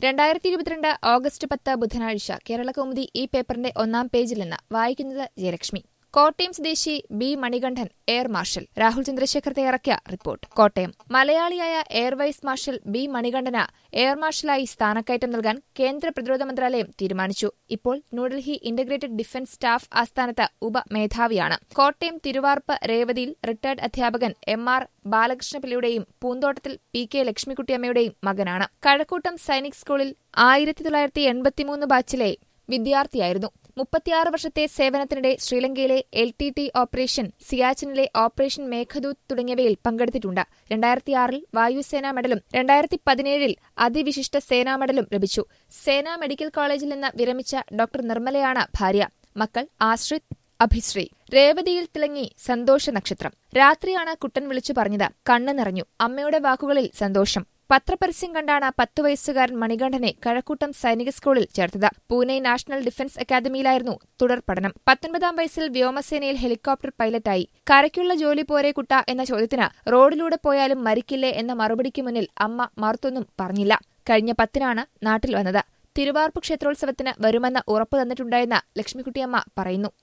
രണ്ടായിരത്തി ഇരുപത്തിരണ്ട് ഓഗസ്റ്റ് പത്ത് ബുധനാഴ്ച കേരളകൗമുദി ഈ പേപ്പറിന്റെ ഒന്നാം പേജിൽ നിന്ന് വായിക്കുന്നത് ജയലക്ഷ്മി കോട്ടയം സ്വദേശി B Manikandan air marshal Rahul Chandrasekhar തയ്യാറാക്കിയ റിപ്പോർട്ട് കോട്ടയം മലയാളിയായ എയർ വൈസ് മാർഷൽ ബി മണികണ്ഠന് എയർ മാർഷലായി സ്ഥാനക്കയറ്റം നൽകാൻ കേന്ദ്ര പ്രതിരോധ മന്ത്രാലയം തീരുമാനിച്ചു ഇപ്പോൾ ന്യൂഡൽഹി ഇന്റഗ്രേറ്റഡ് ഡിഫൻസ് സ്റ്റാഫ് ആസ്ഥാനത്ത് ഉപമേധാവിയാണ് കോട്ടയം തിരുവാർപ്പ് രേവതിയിൽ റിട്ടയർഡ് അധ്യാപകൻ എം ആർ ബാലകൃഷ്ണപിള്ളയുടെയും പൂന്തോട്ടത്തിൽ പി കെ ലക്ഷ്മിക്കുട്ടിയമ്മയുടെയും മകനാണ് കഴക്കൂട്ടം സൈനിക് സ്കൂളിൽ ആയിരത്തി തൊള്ളായിരത്തി എൺപത്തിമൂന്ന് ബാച്ചിലെ വിദ്യാർത്ഥിയായിരുന്നു മുപ്പത്തിയാറ് വർഷത്തെ സേവനത്തിനിടെ ശ്രീലങ്കയിലെ എൽ ടി ടി ഓപ്പറേഷൻ സിയാച്ചിനിലെ ഓപ്പറേഷൻ മേഘദൂത് തുടങ്ങിയവയിൽ പങ്കെടുത്തിട്ടുണ്ട് രണ്ടായിരത്തിയാറിൽ വായുസേനാ മെഡലും രണ്ടായിരത്തി പതിനേഴിൽ അതിവിശിഷ്ട സേനാ മെഡലും ലഭിച്ചു സേനാ മെഡിക്കൽ കോളേജിൽ നിന്ന് വിരമിച്ച ഡോക്ടർ നിർമ്മലയാണ് ഭാര്യ മക്കൾ ആശ്രിത് അഭിശ്രീ രേവതിയിൽ തിളങ്ങി സന്തോഷ നക്ഷത്രം രാത്രിയാണ് കുട്ടൻ വിളിച്ചു പറഞ്ഞത് കണ്ണു നിറഞ്ഞു അമ്മയുടെ വാക്കുകളിൽ സന്തോഷം പത്രപരസ്യം കണ്ടാണ് പത്തു വയസ്സുകാരൻ മണികണ്ഠനെ കഴക്കൂട്ടം സൈനിക സ്കൂളിൽ ചേർത്തത് പൂനെ നാഷണൽ ഡിഫൻസ് അക്കാദമിയിലായിരുന്നു തുടർ പഠനം പത്തൊൻപതാം വയസ്സിൽ വ്യോമസേനയിൽ ഹെലികോപ്റ്റർ പൈലറ്റായി കരയ്ക്കുള്ള ജോലി പോരെ കുട്ട എന്ന ചോദ്യത്തിന് റോഡിലൂടെ പോയാലും മരിക്കില്ലേ എന്ന മറുപടിക്ക് മുന്നിൽ അമ്മ മറുത്തൊന്നും പറഞ്ഞില്ല കഴിഞ്ഞ പത്തിനാണ് നാട്ടിൽ വന്നത് തിരുവാർപ്പ് ക്ഷേത്രോത്സവത്തിന് വരുമെന്ന് ഉറപ്പു തന്നിട്ടുണ്ടായെന്ന് ലക്ഷ്മിക്കുട്ടിയമ്മ പറയുന്നു